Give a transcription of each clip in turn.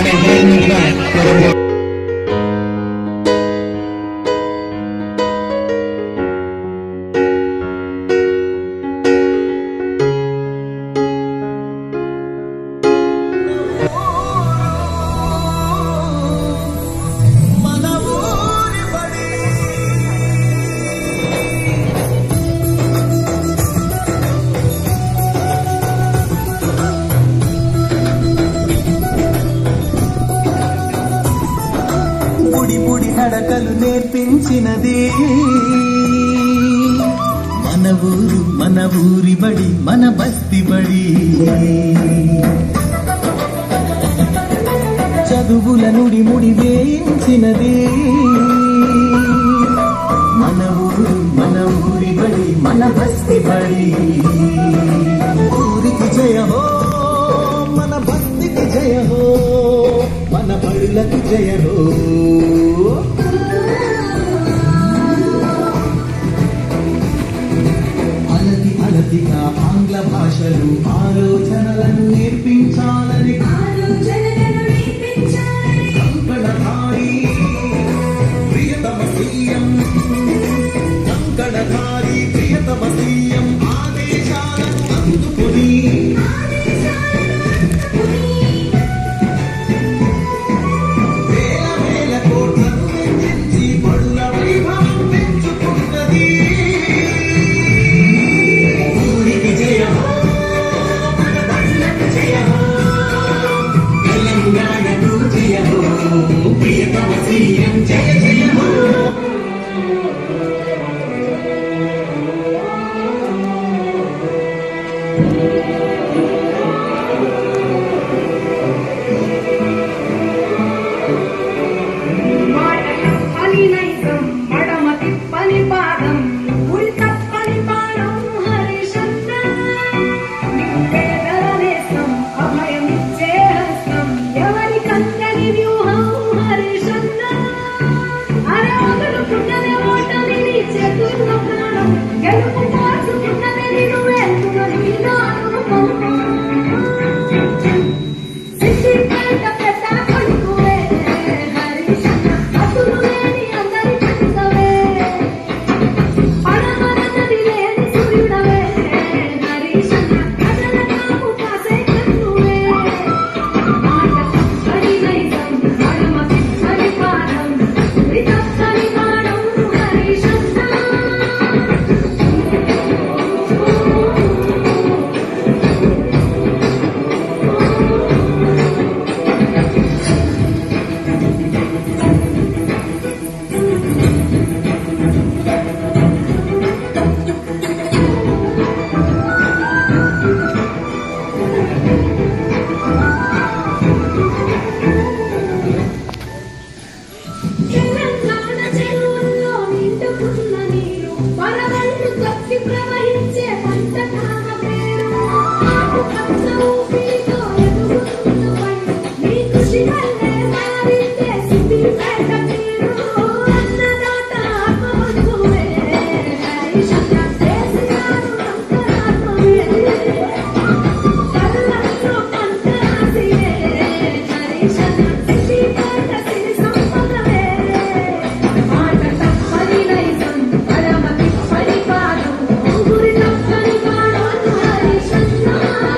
బుడి బుడి నడకలు నేర్పించినది మన ఊరు మన ఊరి బడి మన బస్తి బడి చదువుల నుడి ముడి వేయించినది మన ఊరు మన ఊరి బడి మన బస్తి బడి ఊరికి జయ హో మన బస్తికి జయ హో మన బడులకు జయ హో అలతి అలతిగా ఆంగ్ల భాషలు ఆలోచనలను నేర్పించాలని కంకణధారి ప్రియతమ సీఎం కంకణధారి ప్రియతమ సీఎం ఆదేశాలను అందుకుని వేల వేల కోట్లను వెచ్చించి బడుల వైభవం పెంచుకున్నది ఊరికి జయం మన బడులకు జయం తెలంగాణకు జయం ప్రియతమ సీఎం జయ జయ పని నైజం మడమతి పని పాదం ఉరి తప్పని పాదం హరిశన్న నిప్పేదల నేస్తం అభయమిచ్చే హస్తం ఎవరి కందని వ్యూహం హరిశన్న అరే వదులుకున్నదే ఓటమిని చేతున్న ప్రాణం గెలుపు మార్చుకున్నదే నేను వెళ్తున్నది విధానం సిద్ధిపేట పెద్ద కొడుకువే హరిశన్న అసలు లేని అందరి పంచవే పడమర నది లేని సూర్యుడవే హరిశన్న కథల కాపు కాసే కన్నువే మాట తప్పని నైజం మడమ తిప్పని పాదం వితప్పని బాణం హరిశన్న తెలంగాణ చెరువుల్లో నిండుకున్న నీరు వరవళ్ళు తప్పి ప్రవహించే పంట కామ పేరు ఆకు పచ్చ ఊపిరితో ఎదుగుతున్న పంట నీ కృషి వల్లే మారిందే సిద్ధిపేట తీరు అన్నదాత ఆత్మబంధువే హరిశంకర కేసీఆర్ అంతరాత్మవే కళ్ళంతో పంటరాసివే హరిశంకర సిద్ధిపేట సిరి సంపదవే మాట తప్పని నైజం పరమ తిప్పని పాదం గురి తప్పని పాదం హరిశంకర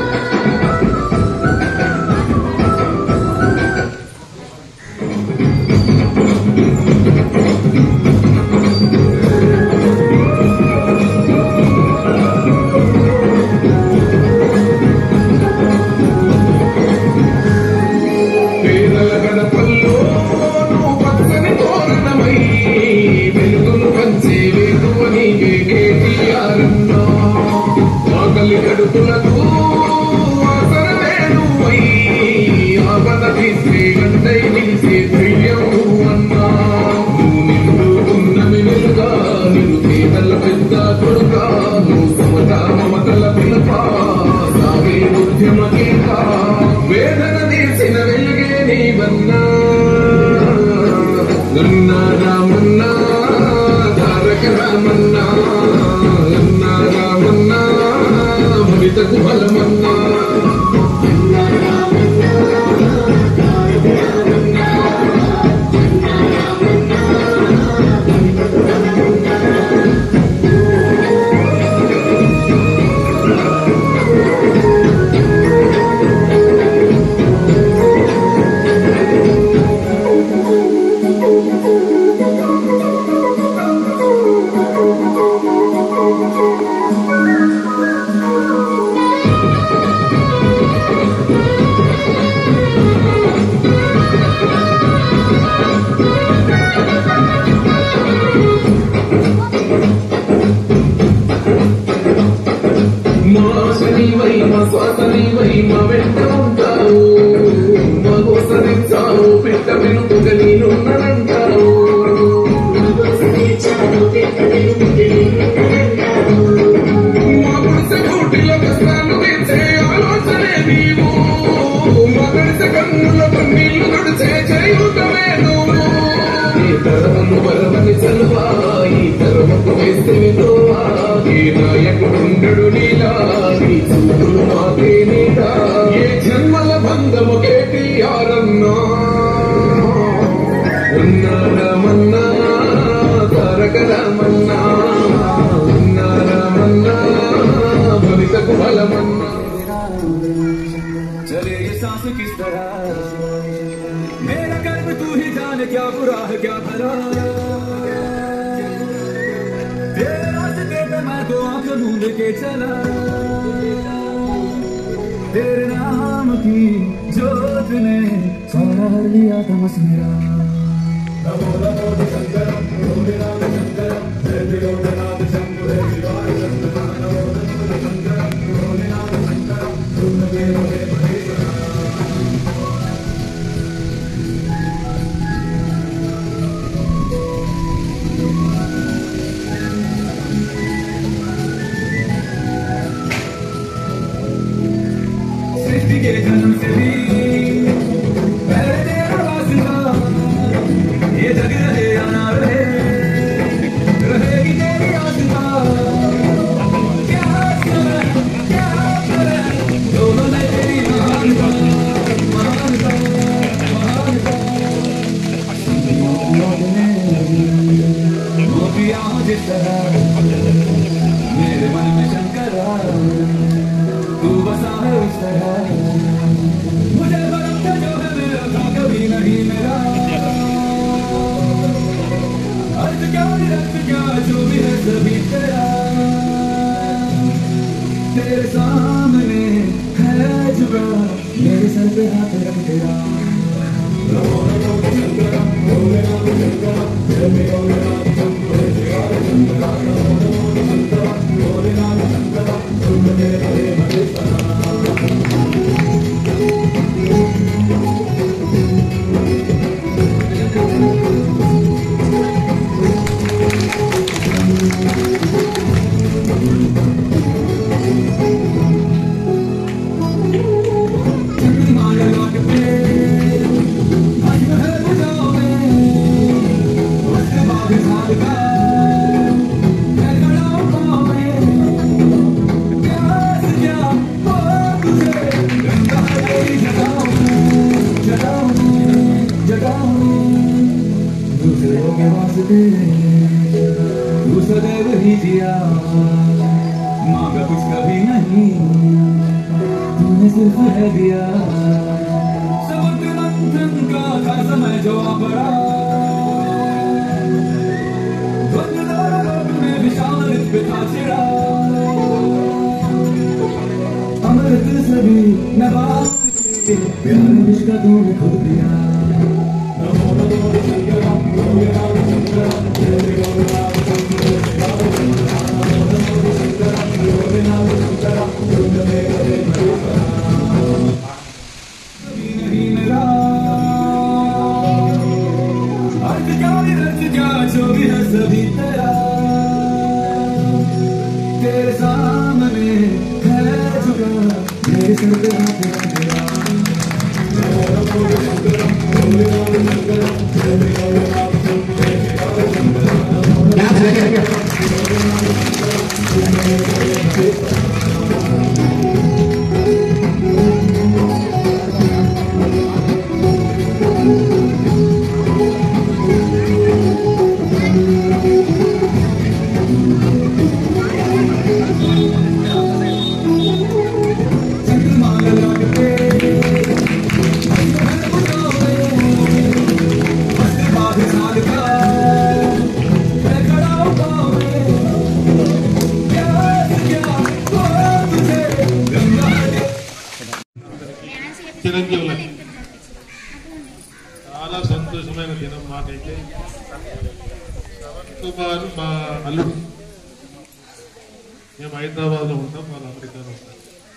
పేదల గడపల్లో నువ్వు పచ్చని తోరణమై వెలుగును పంచే వేదువ నీవే కేటీఆర్ అన్నా ఆకలి గడుపులకు ఆసరమే నువ్వై ఆపద తీసే గంటై నిలిచే ధైర్యం నువ్వన్నా నువ్వు నిండు ఉన్నమి వెలుగా నిన్ను పేదల పెద్ద కొడుక నువ్వు సమత మమతల పిలపా సాగే ఉద్యమ గీత వేదన తీసిన వెలుగే నీవన్నా నన్నా రామన్నా తారక రామన్నా నన్నా రామన్నా భవితకు బలమన్నా రామన్న चले ये सांस किस तरह मेरा कर्म तू ही जाने क्या बुरा है क्या भला तेरे रास्ते पे मैं तो आंख मूंद के चला तेरे नाम की जोत ने सारा लिया तमस मेरा सृष्टि के जन्म से भी पहले तेरा वास्ता ये जग रहे या ना रहे रहेगी तेरी आस्था क्या समय क्या समय दोनों में तेरी महानता महानता महानता मोतिया जिस तरह मेरे मन में शंकर तू बसा है उस तरह मुझे बरकत जो है मेरा था कभी नहीं मेरा अर्थ क्या निरर्थ क्या जो भी है सभी तेरा तेरे सामने है जुड़ा मेरे सर पे हाथ रख तेरा चंद्रमा लगा के पेड़ आज है बुझाओ में उसके बाद साल का मैं खड़ा हूँ पाँव में प्यास क्या हो तुझे गंगा है तेरी जगाओ जगाओ जगाओ दूसरों के वास्ते तू सदैव ही जिया मांगा कुछ कभी नहीं तूने सिर्फ है दिया समुद्र मंथन का था समय जो आ पड़ा द्वंद्व द्वारा लोक में विशाल पे था छिड़ा अमृत सभी नवाब प्यार विश्व का तूने खुद दिया कभी नहीं मिला अर्थ क्या निरर्थ क्या जो भी है सभी तेरा तेरे सामने है झुका मेरे सर पे हाथ रख तेरा चंद्रमा लगा के पेड़ आज है बुझाओ में उसके बाद साल का मैं खड़ा हूँ पाँव में प्यास क्या हो तुझे गंगा है చిరంజీవులకి చాలా సంతోషమైన దినం మాకైతే శ్రవణ్ కుమార్ మా అల్లుడు మేము హైదరాబాద్లో ఉంటాం వాళ్ళు అమెరికాలో ఉంటాం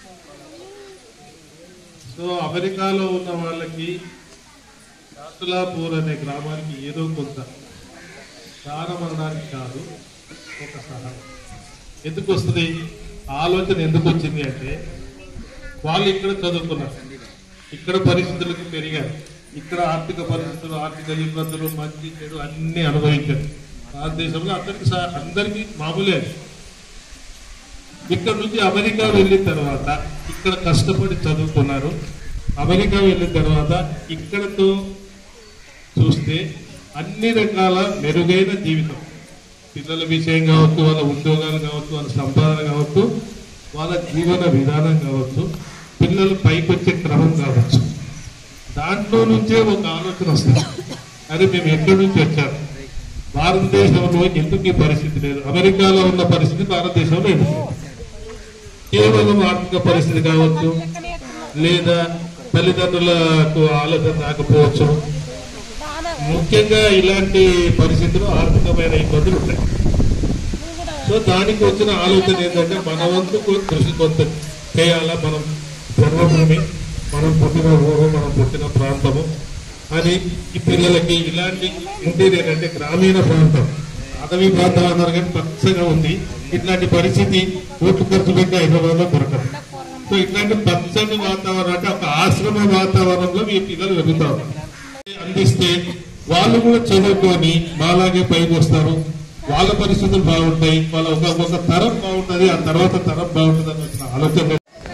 సో అమెరికాలో ఉన్న వాళ్ళకి శాతులాపూర్ అనే గ్రామానికి ఏదో కొంత దానం అనడానికి కాదు ఒక సహాయం ఎందుకు వస్తుంది ఆలోచన ఎందుకు వచ్చింది అంటే వాళ్ళు ఇక్కడ చదువుకున్నారు ఇక్కడ పరిస్థితులకు పెరిగారు ఇక్కడ ఆర్థిక పరిస్థితులు ఆర్థిక ఇబ్బందులు మంచి చెడు అన్ని అనుభవించారు భారతదేశంలో అందరికి సహా- అందరికీ మామూలే అది. ఇక్కడ నుంచి అమెరికా వెళ్ళిన తర్వాత ఇక్కడ కష్టపడి చదువుకున్నారు అమెరికా వెళ్ళిన తర్వాత ఇక్కడతో చూస్తే అన్ని రకాల మెరుగైన జీవితం పిల్లల విషయం కావచ్చు వాళ్ళ ఉద్యోగాలు కావచ్చు వాళ్ళ సంపాదన కావచ్చు వాళ్ళ జీవన విధానం కావచ్చు పిల్లలు పైకి వచ్చే క్రమం కావచ్చు దాంట్లో నుంచే ఒక ఆలోచన వస్తుంది అరే మేము ఎక్కడి నుంచి వచ్చాము భారతదేశంలో ఎందుకు ఈ పరిస్థితి లేదు అమెరికాలో ఉన్న పరిస్థితి భారతదేశంలో ఎందుకు లేదు? కేవలం ఆర్థిక పరిస్థితి కావచ్చు లేదా తల్లిదండ్రులకు ఆలోచన రాకపోవచ్చు ముఖ్యంగా ఇలాంటి పరిస్థితులు ఆర్థికమైన ఇబ్బందులు ఉంటాయి సో దానికి వచ్చిన ఆలోచన ఏంటంటే మన వంతు కొ- కృషి కొంత చేయాలా మనం జన్మభూమి మనం పుట్టిన ఊరు మనం పుట్టిన ప్రాంతము అని ఈ పిల్లలకి ఇలాంటి ఇంటీరియర్ అంటే గ్రామీణ ప్రాంతం అటవీ ప్రాంతం అన్నారు కానీ పచ్చగా ఉంది ఇట్లాంటి పరిస్థితి కోట్లు ఖర్చు పెట్టి హైదరాబాద్ లో దొరకదు సో ఇట్లాంటి పచ్చని వాతావరణం అంటే ఒక ఆశ్రమ వాతావరణంలో మీ పిల్లలు వెళ్తారు అందిస్తే వాళ్ళు కూడా చదువుకొని మాలాగే పైకి వస్తారు వాళ్ళ పరిస్థితులు బాగుంటాయి వాళ్ళ ఒక ఒక తరం బాగుంటది ఆ తర్వాత తరం బాగుంటుంది అని వచ్చిన ఆలోచన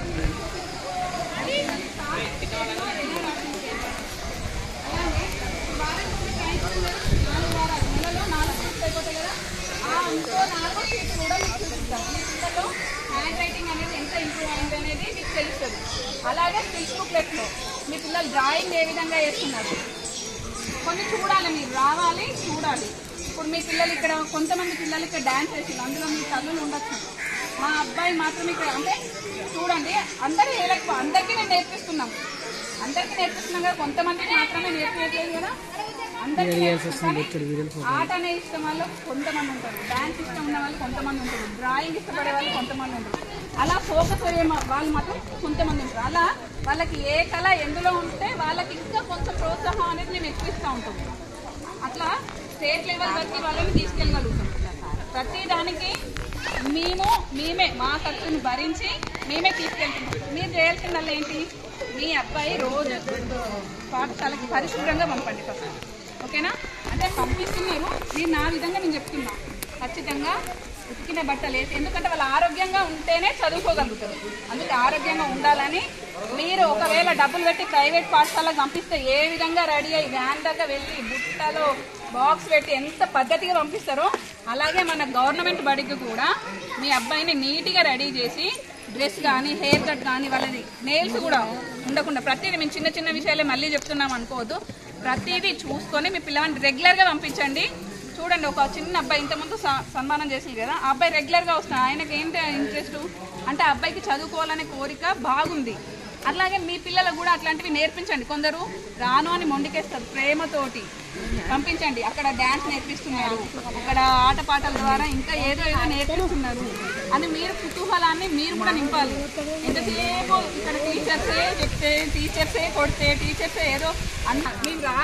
హ్యాండ్ రైటింగ్ అనేది ఎంత ఇంప్రూవ్ అయింది అనేది మీకు తెలుస్తుంది అలాగే స్కిల్స్ బుక్లెట్లో మీ పిల్లలు డ్రాయింగ్ ఏ విధంగా వేస్తున్నారు కొన్ని చూడాలి మీరు రావాలి చూడాలి ఇప్పుడు మీ పిల్లలు ఇక్కడ కొంతమంది పిల్లలు ఇక్కడ డ్యాన్స్ వేసింది అందులో మీ తల్లులు ఉండొచ్చు మా అబ్బాయి మాత్రం ఇక్కడ అంటే చూడండి అందరూ వేయలేకపో అందరికీ నేను నేర్పిస్తున్నాం అందరికీ నేర్పిస్తున్నాం కదా కొంతమందికి మాత్రమే నేర్పించలేదు కదా అందరికీ నేర్పిస్తున్నాం. ఆట అనే ఇష్టం వాళ్ళు కొంతమంది ఉంటారు డాన్స్ ఇష్టం ఉన్న వాళ్ళు కొంతమంది ఉంటారు డ్రాయింగ్ ఇష్టపడే వాళ్ళు కొంతమంది ఉంటారు అలా ఫోకస్ అయ్యే మా- వాళ్ళు మాత్రం కొంతమంది ఉంటారు అలా వాళ్ళకి ఏ కళ ఎందులో ఉంటే వాళ్ళకి ఇంకా కొంచెం ప్రోత్సాహం అనేది మేము ఎక్కువ ఇస్తూ ఉంటాం అట్లా స్టేట్ లెవెల్ వరకు వాళ్ళని తీసుకెళ్ళగలుగుతాం ప్రతి దానికి మేము మేమే మా ఖర్చును భరించి మేమే తీసుకెళ్తున్నాం మీరు చేయాల్సిందల్లా ఏంటి మీ అబ్బాయి రోజు పాఠశాలకి పరిశుభ్రంగా పంపండి ఫస్ట్ ఓకేనా అంటే పంపిస్తున్నారు మీరు నా విధంగా నేను చెప్తున్నా ఖచ్చితంగా ఉతికిన బట్టలు వేసి ఎందుకంటే వాళ్ళు ఆరోగ్యంగా ఉంటేనే చదువుకోగలుగుతారు అందుకే ఆరోగ్యంగా ఉండాలని మీరు ఒకవేళ డబ్బులు పెట్టి ప్రైవేట్ పాఠశాలకు పంపిస్తే ఏ విధంగా రెడీ అయ్యి వ్యాన్ దగ్గర వెళ్ళి బుట్టలో బాక్స్ పెట్టి ఎంత పద్ధతిగా పంపిస్తారో అలాగే మన గవర్నమెంట్ బడికి కూడా మీ అబ్బాయిని నీట్గా రెడీ చేసి డ్రెస్ కానీ హెయిర్ కట్ కానీ వాళ్ళది నెయిల్స్ కూడా ఉండకుండా ప్రతిదీ మేము చిన్న చిన్న విషయాలే మళ్ళీ చెప్తున్నాం అనుకోవద్దు ప్రతిదీ చూసుకొని మీ పిల్లవాడిని రెగ్యులర్గా పంపించండి చూడండి ఒక చిన్న అబ్బాయి ఇంతకుముందు స- సన్మానం చేసింది కదా ఆ అబ్బాయి రెగ్యులర్గా వస్తున్నాడు ఆయనకి ఏంటి ఇంట్రెస్ట్ అంటే ఆ అబ్బాయికి చదువుకోవాలనే కోరిక బాగుంది అట్లాగే మీ పిల్లలకు కూడా అట్లాంటివి నేర్పించండి కొందరు రాను అని మొండికేస్తారు ప్రేమతోటి పంపించండి అక్కడ డ్యాన్స్ నేర్పిస్తున్నారు అక్కడ ఆటపాటల ద్వారా ఇంకా ఏదో ఏదో నేర్పిస్తున్నారు అని మీరు కుతూహలాన్ని మీరు కూడా నింపాలి ఎంతసేపు ఇక్కడ టీచర్సే చెప్తే టీచర్సే కొడితే టీచర్సే ఏదో అన్న మీరు రా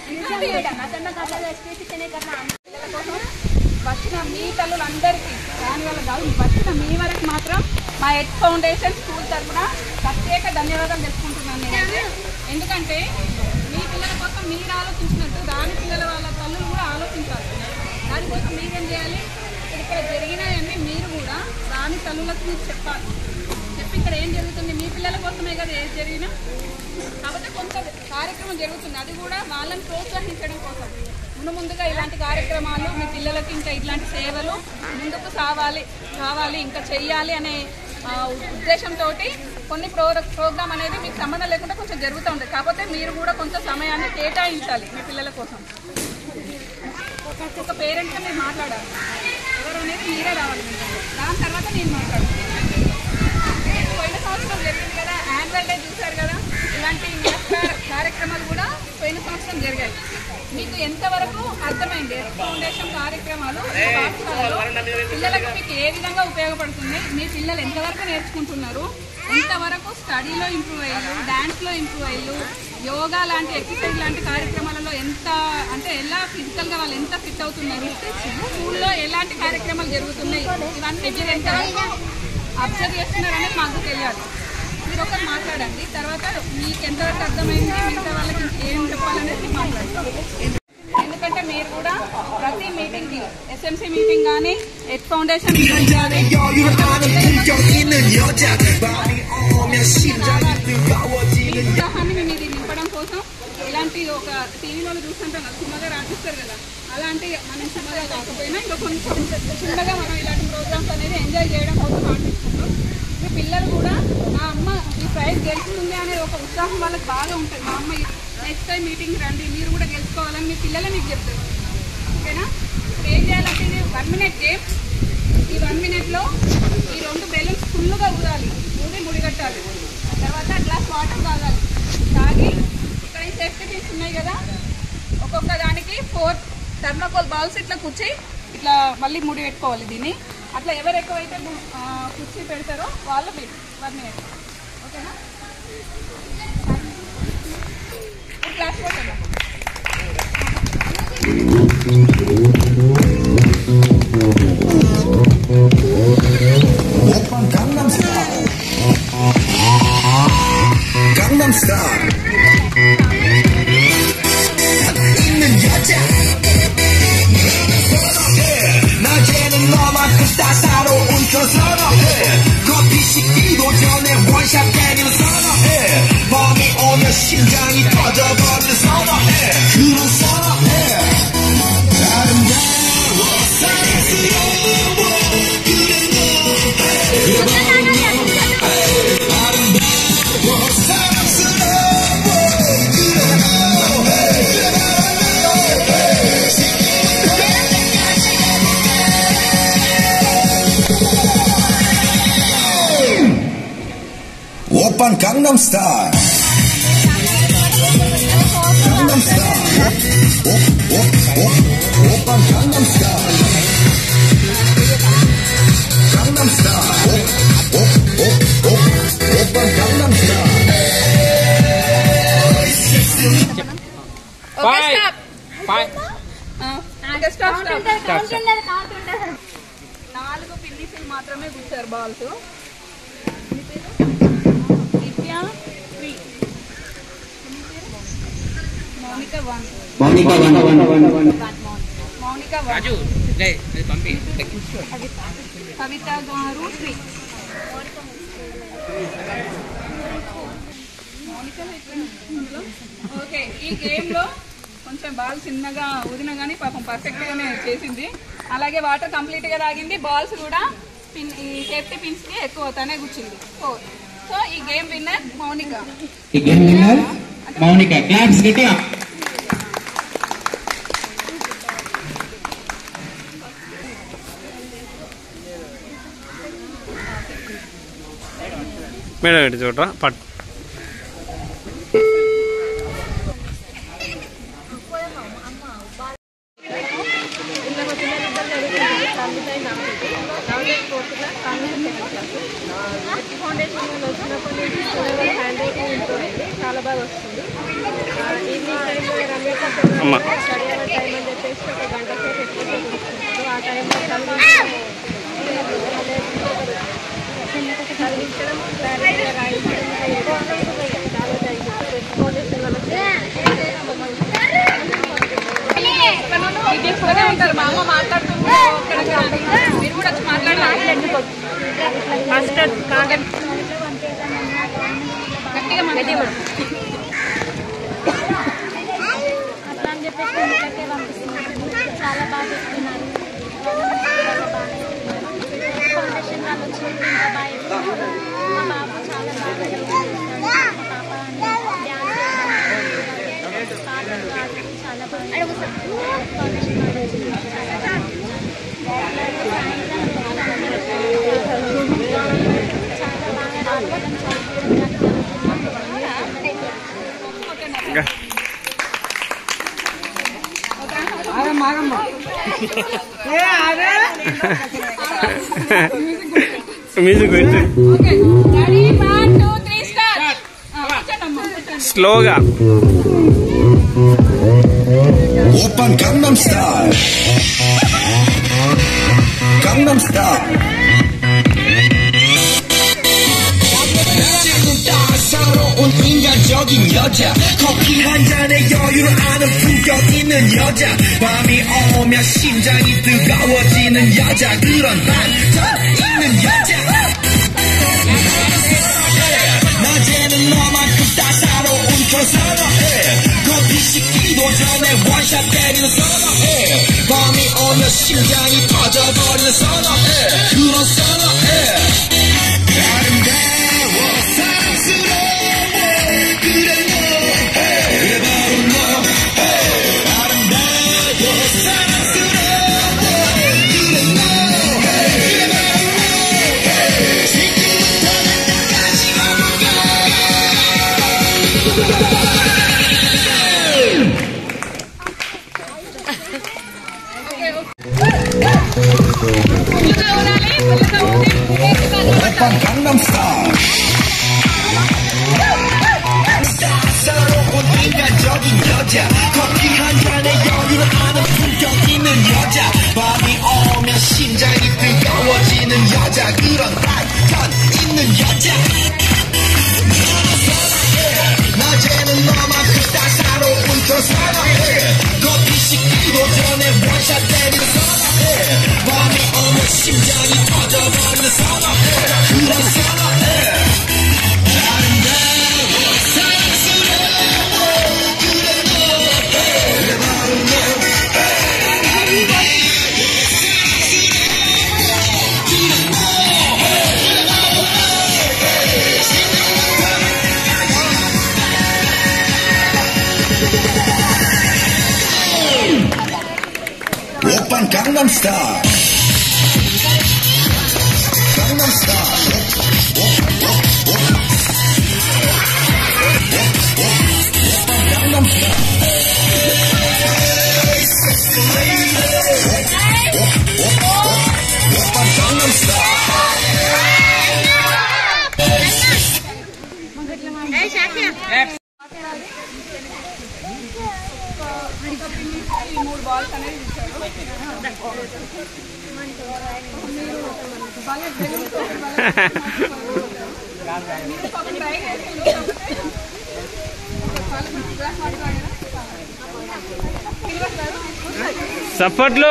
పిల్లల కోసం వచ్చిన మీ తల్లులందరికీ దాని వల్ల కాదు వచ్చిన మీ వరకు మాత్రం మా ఎడ్ ఫౌండేషన్ స్కూల్ తరఫున ప్రత్యేక ధన్యవాదాలు తెలుసుకుంటున్నాను నేనైతే ఎందుకంటే మీ పిల్లల కోసం మీరు ఆలోచించినట్టు దాని పిల్లల వాళ్ళ తల్లులు కూడా ఆలోచించాలి దానికోసం మీరేం చేయాలి ఇక్కడ ఇక్కడ జరిగినాయన్నీ మీరు కూడా దాని తల్లులకు మీరు చెప్పాలి చెప్పి ఇక్కడ ఏం జరుగుతుంది మీ పిల్లల కోసమే కదా ఏది జరిగినా కాబట్టి కొంత కార్యక్రమం జరుగుతుంది అది కూడా వాళ్ళని ప్రోత్సహించడం కోసం ముందు ముందుగా ఇలాంటి కార్యక్రమాలు మీ పిల్లలకి ఇంకా ఇట్లాంటి సేవలు ముందుకు సావాలి కావాలి ఇంకా చెయ్యాలి అనే ఆ, ఉద్దేశంతో కొన్ని ప్రో ప్రోగ్రామ్ అనేది మీకు సంబంధం లేకుండా కొంచెం జరుగుతూ ఉంటుంది కాకపోతే మీరు కూడా కొంచెం సమయాన్ని కేటాయించాలి మీ పిల్లల కోసం ఒక పేరెంట్గా మీరు మాట్లాడాలి ఎవరు అనేది మీరే రావాలి మీ దగ్గర. దాని తర్వాత నేను మాట్లాడుతాను పోయిన సంవత్సరం జరిగింది కదా యాన్యువల్ డే చూశారు కదా ఇలాంటి న్యాస్కార్ కార్యక్రమాలు కూడా పోయిన సంవత్సరం జరిగాయి మీకు ఎంతవరకు అర్థమైంది ఫౌండేషన్ కార్యక్రమాలు ఈ పాఠశాలలో పిల్లలకు మీకు ఏ విధంగా ఉపయోగపడుతుంది మీ పిల్లలు ఎంతవరకు నేర్చుకుంటున్నారు ఎంతవరకు స్టడీలో ఇంప్రూవ్ అయ్యారు డాన్స్లో ఇంప్రూవ్ అయ్యారు యోగా లాంటి ఎక్సర్సైజ్ లాంటి కార్యక్రమాలలో ఎంత అంటే ఎలా ఫిజికల్గా వాళ్ళు ఎంత ఫిట్ అవుతున్నారు స్కూల్లో ఎలాంటి కార్యక్రమాలు జరుగుతున్నాయి ఇవన్నీ మీరు ఎంతవరకు అబ్జర్వ్ చేస్తున్నారనేది మాకు తెలియాలి మీరు ఒకరు మాట్లాడండి తర్వాత మీకు ఎంతవరకు అర్థమైంది మిగతా వాళ్ళకి ఏం చెప్పాలనేది మాట్లాడతాం ఎందుకంటే మీరు కూడా ప్రతి మీటింగ్ కి ఎస్ఎంసీ మీటింగ్ కానీ ఎడ్ ఫౌండేషన్ మీటింగ్ కానీ మీ ఉత్సాహాన్ని మేము ఇది నింపడం కోసం ఇలాంటి ఒక టీవీలో చూస్తుంటాం కదా చిన్నగా రాసిస్తారు కదా అలాంటి మనం చిన్నగా కాకపోయినా ఇంకా కొంచెం చిన్నగా మనం ఇలాంటి ప్రోగ్రామ్స్ అనేది ఎంజాయ్ చేయడం కోసం ఆడిస్తున్నాం మీ పిల్లలు కూడా మా అమ్మ ఈ ప్రైజ్ గెలుస్తుంది అనే ఒక ఉత్సాహం వాళ్ళకి బాగా ఉంటుంది మా అమ్మ నెక్స్ట్ టైం మీటింగ్ రండి మీరు కూడా గెలుచుకోవాలని మీ పిల్లలే మీకు చెప్తారు ఓకేనా ఇప్పుడు ఏం చేయాలంటే ఇది వన్ మినిట్ గేమ్ ఈ వన్ మినిట్లో ఈ రెండు బెలూన్స్ ఫుల్గా ఊదాలి ఊది ముడిగట్టాలి తర్వాత గ్లాస్ వాటర్ తాగాలి తాగి ఇక్కడ ఈ సేఫ్టీ పిన్స్ ఉన్నాయి కదా ఒక్కొక్క దానికి ఫోర్ థర్మాకోల్ బాల్స్ ఇట్లా కూర్చి ఇట్లా మళ్ళీ ముడి పెట్టుకోవాలి దీన్ని అట్లా ఎవరు ఎక్కువైతే ము- ఆ, కుర్చీ పెడతారో వాళ్ళు మీరు వన్ మినిట్ ఓకేనా క్లాస్ పెట్టండి Gangnam Style. Gangnam Style. 있는 여자. 선어해. 낮에는 너만큼 따사로운 저 선어해. 커피 식기도 전에 원샷 때리는 선어해. 밤이 오면 심장이 터져버리는 선어해. 그런 선어해. 아름다워 사랑스러워 그래 너 사랑스러워 오빤 강남스타일 강남스타일 오, 오, 오, 오빤 강남스타일 강남스타일 오, 오, 오, 오, 오빤 강남스타일 okay stop okay stop stop నాలుగు పిన్నిసులు మాత్రమే కూర్చారు balls Divya three Mounika one Mounika one one one one Mounika one Kavitha garu three okay ఈ గేమ్ లో కొంచెం బాల్ చిన్నగా ఊదిన కానీ పాపం పర్ఫెక్ట్ గానే చేసింది అలాగే వాటర్ కంప్లీట్ గా తాగింది బాల్స్ కూడా పిన్ ఈ సేఫ్టీ పిన్స్ కి ఎక్కువ తనే కూర్చుంది ఫోర్ సో ఈ గేమ్ విన్నర్ మౌనిక ఈ గేమ్ విన్నర్ మౌనిక క్లాప్స్ గట్టిగా మేడం ఇటు చూడరా పట్ ఫౌండేషన్ వచ్చినప్పటి నుంచి చూడగా హ్యాండ్ రైటింగ్ ఇంప్రూవ్ అయింది చాలా బాగా వస్తుంది ఈవినింగ్ టైంలో రమేష్ అమ్మ. స్టడీ అవర్ టైం అని చెప్పేసి ఒక గంట సేపు ఎక్కువ కూర్చుంటారు ఆ టైంలో చదివించడం చదివించడం క్లారిటీగా రాయించడం ఎక్కువ చాలా థ్యాంక్ ఫౌండేషన్లో మీటింగ్స్ లోనే ఉంటారు మా అమ్మ మాట్లాడుతున్నారు మీరు కూడా వచ్చి మాట్లాడాలి మాస్టర్ కాగం గట్టిగా మాట్లాడాలి అట్లా అని చెప్పేసి ఇంట్లోకే పంపిస్తున్నారు చాలా బాగా చెప్తున్నారు చాలా బాగా చెప్తున్నారు ఫౌండేషన్ వాళ్ళు వచ్చినప్పుడు ఇంకా బాగా చెప్తున్నారు మా బాబు చాలా బాగా చదువుతున్నాడు మా పాప డ్యాన్స్ పాటలు పాడి చాలా బాగా చేస్తున్నారు. ఫౌండేషన్ వాళ్ళు వచ్చినప్పుడు చాలా బాగా చాలా బాగా రావడం చదువుకోవడం మ్యూజిక్ పెట్టి okay ready one two three start కూర్చోండమ్మా కూర్చోండి స్లోగా 오빤 강남스타일 강남스타일 낮에는 따사로운 인간적인 여자 커피 한 잔에 여유를 아는 품격 있는 여자 밤이 오면 심장이 뜨거워지는 여자 그런 반전 있는 여자 낮에는 너만큼 따사로운 저 선어해 커피 식기도 전에 원샷 때리는 선어해 밤이 오면 심장이 터져버리는 선어해 그런 선어해 아름다워 Gangnam Style. 사랑스러운 인간적인 여자 커피 한 잔에 여유를 아는 품격 있는 여자 밤이 오면 심장이 뜨거워지는 여자 그런 반전 있는 여자 낮에는 너만큼 따사로운 저 사랑해 커피 식기도 전에 원샷 때리는 사랑해 밤이 오면 심장이 터져버리는 사랑해 그런 사랑해 아름다워 사랑스러워 그래 너의 바로 너 오빤 강남스타일 강남스타일 ఈ మూడు బాల్స్ అనేది ఇచ్చారు మీరు బాగా బెలూన్తో మీరు పాపం ట్రై చేసిండ్రు కాకపోతే వాళ్ళు కొంచెం గ్లాస్ వాటర్ తాగారా? సిల్వర్ గారు చప్పట్లు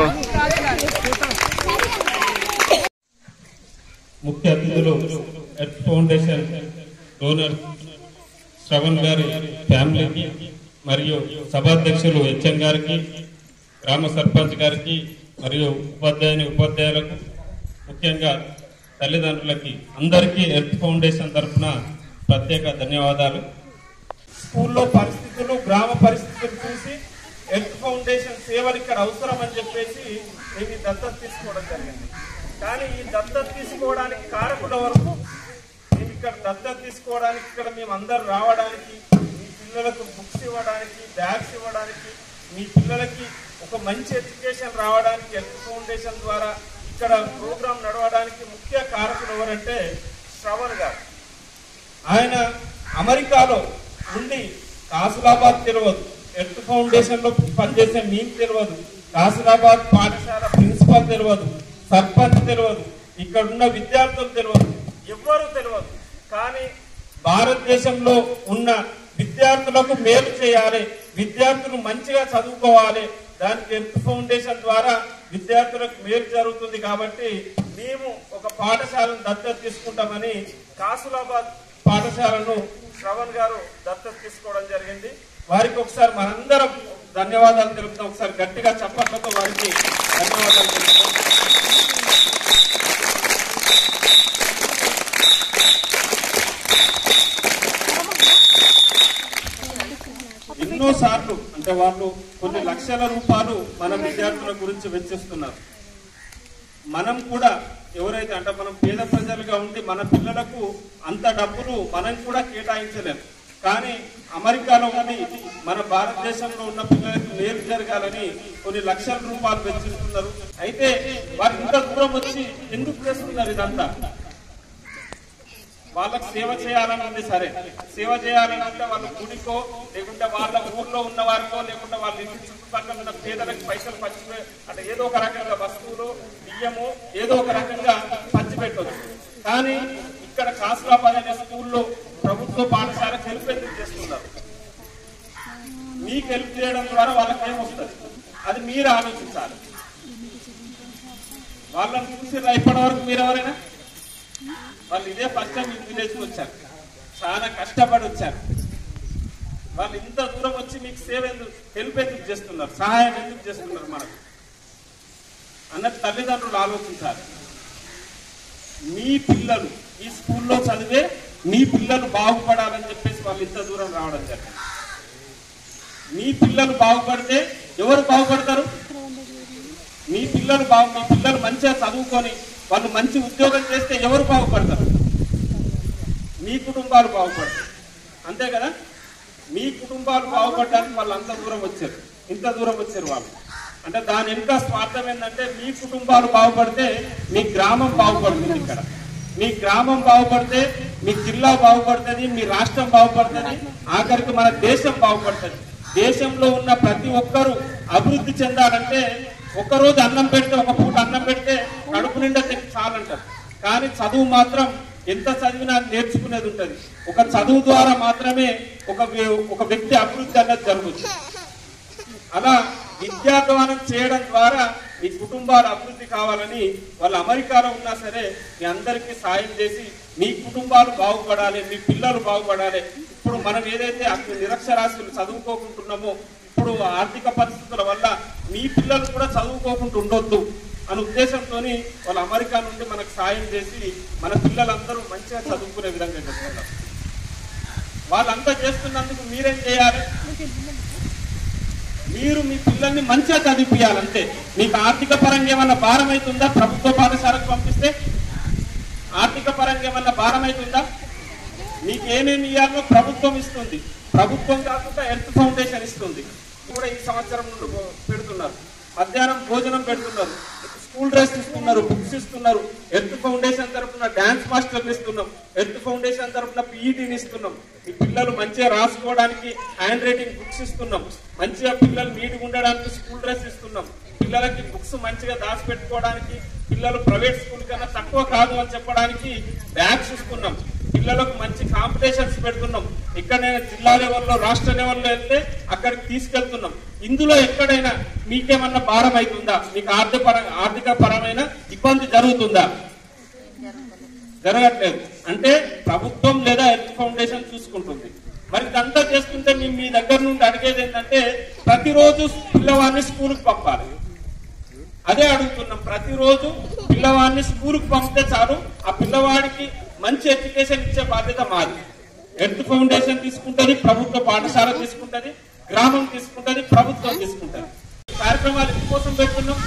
ముఖ్య అతిథులు ఎర్త్ ఫౌండేషన్ డోనర్ శ్రవణ్ గారి ఫ్యామిలీకి మరియు సభాధ్యక్షులు హెచ్ఎం గారికి గ్రామ సర్పంచ్ గారికి మరియు ఉపాధ్యాయుని ఉపాధ్యాయులకు ముఖ్యంగా తల్లిదండ్రులకి అందరికీ ఎర్త్ ఫౌండేషన్ తరఫున ప్రత్యేక ధన్యవాదాలు స్కూల్లో పరిస్థితులు గ్రామ పరిస్థితులు చూసి ఎర్త్ ఫౌండేషన్ సేవలు ఇక్కడ అవసరం అని చెప్పేసి మేము ఈ దత్తత తీసుకోవడం జరిగింది కానీ ఈ దత్తత తీసుకోవడానికి కారకుల వరకు మేము ఇక్కడ దత్తత తీసుకోవడానికి ఇక్కడ మేము అందరు రావడానికి మీ పిల్లలకు బుక్స్ ఇవ్వడానికి బ్యాగ్స్ ఇవ్వడానికి మీ పిల్లలకి ఒక మంచి ఎడ్యుకేషన్ రావడానికి ఎర్త్ ఫౌండేషన్ ద్వారా ఇక్కడ ప్రోగ్రాం నడవడానికి ముఖ్య కారకులు ఎవరంటే శ్రవణ్ గారు ఆయన అమెరికాలో ఉండి కాసులాబాద్ తెలియదు ఎర్త్ ఫౌండేషన్ లో పనిచేసే మీకు తెలియదు కాసులాబాద్ పాఠశాల ప్రిన్సిపల్ తెలియదు సర్పంచ్ తెలియదు ఇక్కడ ఉన్న విద్యార్థులు తెలియదు ఎవ్వరూ తెలియదు కానీ భారతదేశంలో ఉన్న విద్యార్థులకు మేలు చేయాలి విద్యార్థులు మంచిగా చదువుకోవాలి దానికి ఎర్త్ ఫౌండేషన్ ద్వారా విద్యార్థులకు మేలు జరుగుతుంది కాబట్టి మేము ఒక పాఠశాలను దత్తత తీసుకుంటామని కాసులాబాద్ పాఠశాలను శ్రవణ్ గారు దత్తత తీసుకోవడం జరిగింది వారికి ఒకసారి మనందరం ధన్యవాదాలు తెలుపుతాం ఒకసారి గట్టిగా చప్పట్లతో వారికి ధన్యవాదాలు తెలుపుతాం ఎన్నో సార్లు అంటే వాళ్ళు కొన్ని లక్షల రూపాయలు మన విద్యార్థుల గురించి వెచ్చిస్తున్నారు మనం కూడా ఎవరైతే అంటే మనం పేద ప్రజలుగా ఉండి మన పిల్లలకు అంత డబ్బులు మనం కూడా కేటాయించలేము కానీ అమెరికాలో ఉండి మన భారతదేశంలో ఉన్న పిల్లలకు మేలు జరగాలని కొన్ని లక్షల రూపాయలు వెచ్చిస్తున్నారు అయితే వారు ఇంత దూరం వచ్చి ఎందుకు చేస్తున్నారు ఇదంతా వాళ్ళకి సేవ చేయాలని ఉంది సరే సేవ చేయాలని అంటే వాళ్ళ గుడికో లేకుంటే వాళ్ళ ఊర్లో ఉన్న వారికో లేకుంటే వాళ్ళ ఇంటి చుట్టుపక్కల ఉన్న పేదలకు పైసలు పంచి అంటే ఏదో ఒక రకంగా వస్తువులు బియ్యము ఏదో ఒక రకంగా పంచిపెట్టవచ్చు కానీ ఇక్కడ కాసులాబాద్ అనే స్కూల్లో ప్రభుత్వ పాఠశాల హెల్ప్ ఎందుకు చేస్తున్నారు మీకు హెల్ప్ చేయడం ద్వారా వాళ్ళకి ఏమొస్తుంది అది మీరు ఆలోచించాలి వాళ్ళని చూసి ఇప్పటి వరకు మీరు ఎవరైనా వాళ్ళు ఇదే ఫస్ట్ టైం ఈ విలేజ్కి వచ్చారు చాలా కష్టపడి వచ్చారు వాళ్ళు ఇంత దూరం వచ్చి మీకు సేవ ఎందుకు హెల్ప్ ఎందుకు చేస్తున్నారు సహాయం ఎందుకు చేస్తున్నారు మనకు అన్నది తల్లిదండ్రులు ఆలోచించాలి మీ పిల్లలు ఈ స్కూల్లో చదివే మీ పిల్లలు బాగుపడాలని చెప్పేసి వాళ్ళు ఇంత దూరం రావడం జరిగింది మీ పిల్లలు బాగుపడితే ఎవరు బాగుపడతారు మీ పిల్లలు బాగు మీ పిల్లలు మంచిగా చదువుకొని వాళ్ళు మంచి ఉద్యోగం చేస్తే ఎవరు బాగుపడతారు మీ కుటుంబాలు బాగుపడతారు అంతే కదా మీ కుటుంబాలు బాగుపడడానికి వాళ్ళు అంత దూరం వచ్చారు ఇంత దూరం వచ్చారు వాళ్ళు అంటే దాని ఎంత స్వార్థం ఏంటంటే మీ కుటుంబాలు బాగుపడితే మీ గ్రామం బాగుపడుతుంది ఇక్కడ మీ గ్రామం బాగుపడితే మీ జిల్లా బాగుపడుతుంది మీ రాష్ట్రం బాగుపడుతుంది ఆఖరికి మన దేశం బాగుపడుతుంది దేశంలో ఉన్న ప్రతి ఒక్కరూ అభివృద్ధి చెందాలంటే ఒక్కరోజు అన్నం పెడితే ఒక పూట అన్నం పెడితే కడుపు నిండా తిని చాలంటారు కానీ చదువు మాత్రం ఎంత చదివినా నేర్చుకునేది ఉంటది ఒక చదువు ద్వారా మాత్రమే ఒక వ్య- ఒక వ్యక్తి అభివృద్ధి అన్నది జరుగుతుంది అలా విద్యాధ్వానం చేయడం ద్వారా మీ కుటుంబాలు అభివృద్ధి కావాలని వాళ్ళు అమెరికాలో ఉన్నా సరే మీ అందరికీ సాయం చేసి మీ కుటుంబాలు బాగుపడాలి మీ పిల్లలు బాగుపడాలి ఇప్పుడు మనం ఏదైతే అక్కడ నిరక్షరాస్యులు చదువుకోకుంటున్నామో ఇప్పుడు ఆర్థిక పరిస్థితుల వల్ల మీ పిల్లలు కూడా చదువుకోకుండా ఉండొద్దు అనే ఉద్దేశంతో వాళ్ళు అమెరికా నుండి మనకు సాయం చేసి మన పిల్లలందరూ మంచిగా చదువుకునే విధంగా చేస్తున్నారు వాళ్ళంతా చేస్తున్నందుకు మీరేం చేయాలి మీరు మీ పిల్లల్ని మంచిగా చదివిపియాలంతే మీకు ఆర్థిక పరంగా ఏమన్నా భారం అవుతుందా ప్రభుత్వ పాఠశాలకు పంపిస్తే ఆర్థిక పరంగా ఏమన్నా భారం అవుతుందా మీకు ఏమేమి ఇవ్వాలో ప్రభుత్వం ఇస్తుంది ప్రభుత్వం కాకుండా హెల్త్ ఫౌండేషన్ ఇస్తుంది కూడా ఈ సంవత్సరం నుండి పెడుతున్నారు మధ్యాహ్నం భోజనం పెడుతున్నారు స్కూల్ డ్రెస్ ఇస్తున్నారు బుక్స్ ఇస్తున్నారు హెల్త్ ఫౌండేషన్ తరఫున డాన్స్ మాస్టర్లు ఇస్తున్నాం హెల్త్ ఫౌండేషన్ తరఫున పీఈటీని ఇస్తున్నాం ఈ పిల్లలు మంచిగా రాసుకోవడానికి హ్యాండ్ రైటింగ్ బుక్స్ ఇస్తున్నాం మంచిగా పిల్లలు నీట్గా ఉండడానికి స్కూల్ డ్రెస్ ఇస్తున్నాం పిల్లలకి బుక్స్ మంచిగా దాచిపెట్టుకోవడానికి పిల్లలు ప్రైవేట్ స్కూల్ కన్నా తక్కువ కాదు అని చెప్పడానికి బ్యాగ్స్ ఇస్తున్నాం పిల్లలకు మంచి కాంపిటీషన్స్ పెడుతున్నాం ఎక్కడైనా జిల్లా లెవెల్లో రాష్ట్ర లెవెల్లో వెళ్తే అక్కడికి తీసుకెళ్తున్నాం ఇందులో ఎక్కడైనా మీకేమన్నా భారం అవుతుందా మీకు ఆర్థిక పర- ఆర్థిక పరమైన ఇబ్బంది జరుగుతుందా జరగట్లేదు అంటే ప్రభుత్వం లేదా హెల్త్ ఫౌండేషన్ చూసుకుంటుంది మరి ఇదంతా చేస్తుంటే మేము మీ దగ్గర నుండి అడిగేది ఏంటంటే ప్రతిరోజు పిల్లవాడిని స్కూల్కి పంపాలి అదే అడుగుతున్నాం ప్రతిరోజు పిల్లవాడిని స్కూల్కి పంపితే చాలు ఆ పిల్లవాడికి మంచి ఎడ్యుకేషన్ ఇచ్చే బాధ్యత మాది హెల్త్ ఫౌండేషన్ తీసుకుంటది ప్రభుత్వ పాఠశాల తీసుకుంటది గ్రామం తీసుకుంటది ప్రభుత్వం తీసుకుంటది కార్యక్రమాలు ఎందుకోసం పెడుతున్నాం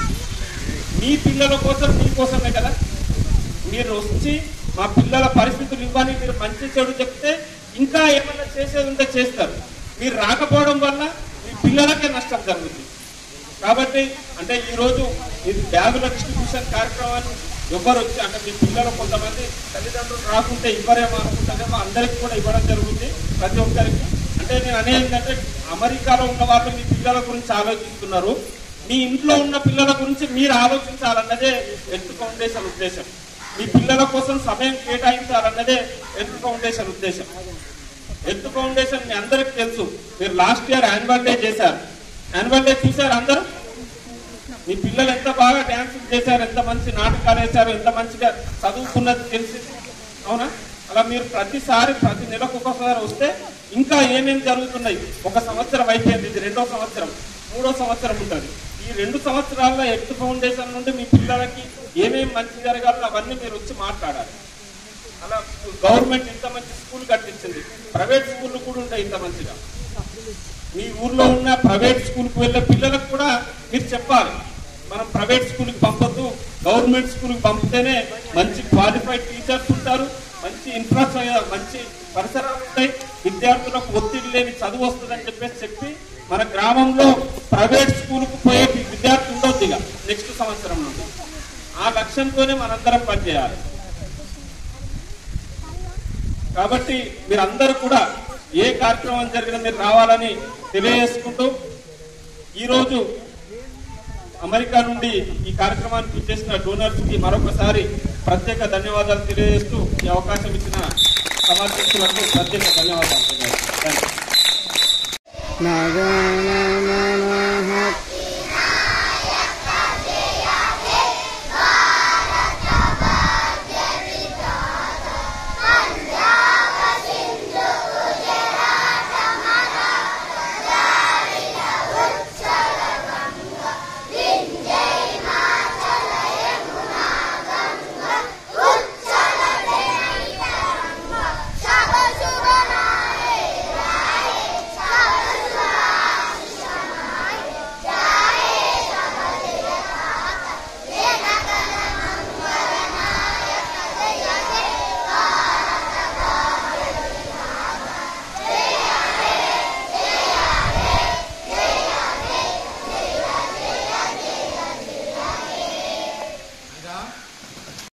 మీ పిల్లల కోసం మీకోసమే కదా మీరు వచ్చి మా పిల్లల పరిస్థితులు ఇవ్వని మీరు మంచి చెడు చెప్తే ఇంకా ఏమన్నా చేసేది ఉంటే చేస్తారు మీరు రాకపోవడం వల్ల మీ పిల్లలకే నష్టం జరుగుతుంది కాబట్టి అంటే ఈ రోజు ఇది బ్యాగుల డిస్ట్రిబ్యూషన్ కార్యక్రమాన్ని ఎవరు వచ్చి అంటే మీ పిల్లలు కొంతమంది తల్లిదండ్రులు రాకుంటే ఇవ్వరేమో అనుకుంటారేమో అందరికి కూడా ఇవ్వడం జరుగుతుంది ప్రతి ఒక్కరికి అంటే నేను అనేది ఏంటంటే అమెరికాలో ఉన్న వాళ్ళు మీ పిల్లల గురించి ఆలోచిస్తున్నారు మీ ఇంట్లో ఉన్న పిల్లల గురించి మీరు ఆలోచించాలన్నదే హెల్త్ ఫౌండేషన్ ఉద్దేశం మీ పిల్లల కోసం సమయం కేటాయించాలన్నదే హెల్త్ ఫౌండేషన్ ఉద్దేశం హెల్త్ ఫౌండేషన్ మీ అందరికి తెలుసు మీరు లాస్ట్ ఇయర్ యాన్యువల్ డే చేశారు యాన్యువల్ డే చూశారు అందరూ మీ పిల్లలు ఎంత బాగా డ్యాన్స్ చేశారు ఎంత మంచి నాటకాలు వేశారు ఎంత మంచిగా చదువుకున్నది తెలిసి అవునా అలా మీరు ప్రతిసారి ప్రతి నెలకు ఒక్కొక్కసారి వస్తే ఇంకా ఏమేమి జరుగుతున్నాయి ఒక సంవత్సరం అయిపోయింది ఇది రెండో సంవత్సరం మూడో సంవత్సరం ఉంటుంది ఈ రెండు సంవత్సరాల్లో హెల్త్ ఫౌండేషన్ నుండి మీ పిల్లలకి ఏమేమి మంచి జరగాలో అవన్నీ మీరు వచ్చి మాట్లాడాలి అలా గవర్నమెంట్ ఇంత మంచి స్కూల్ కట్టించింది ప్రైవేట్ స్కూల్ కూడా ఉంటాయి ఇంత మంచిగా మీ ఊర్లో ఉన్న ప్రైవేట్ స్కూల్కి వెళ్ళే పిల్లలకు కూడా మీరు చెప్పాలి మనం ప్రైవేట్ స్కూల్కి పంపొద్దు గవర్నమెంట్ స్కూల్కి పంపితేనే మంచి క్వాలిఫైడ్ టీచర్స్ ఉంటారు మంచి ఇన్ఫ్రాస్ట్రక్చర్ మంచి పరిసరాలు ఉంటాయి విద్యార్థులకు ఒత్తిడి లేని చదువు వస్తుందని చెప్పేసి చెప్పి మన గ్రామంలో ప్రైవేట్ స్కూల్కి పోయే విద్యార్థి ఉండొద్దు ఇక నెక్స్ట్ సంవత్సరం నుండి ఆ లక్ష్యంతోనే మనందరం పనిచేయాలి కాబట్టి మీరందరూ కూడా ఏ కార్యక్రమం జరిగినా మీరు రావాలని తెలియజేసుకుంటూ ఈరోజు అమెరికా నుండి ఈ కార్యక్రమానికి చేసిన డోనర్స్ కి మరొకసారి ప్రత్యేక ధన్యవాదాలు తెలియజేస్తూ ఈ అవకాశం ఇచ్చిన సమాధ్యక్షులకు ప్రత్యేక ధన్యవాదాలు తెలియజేస్తున్నాను. Thank you.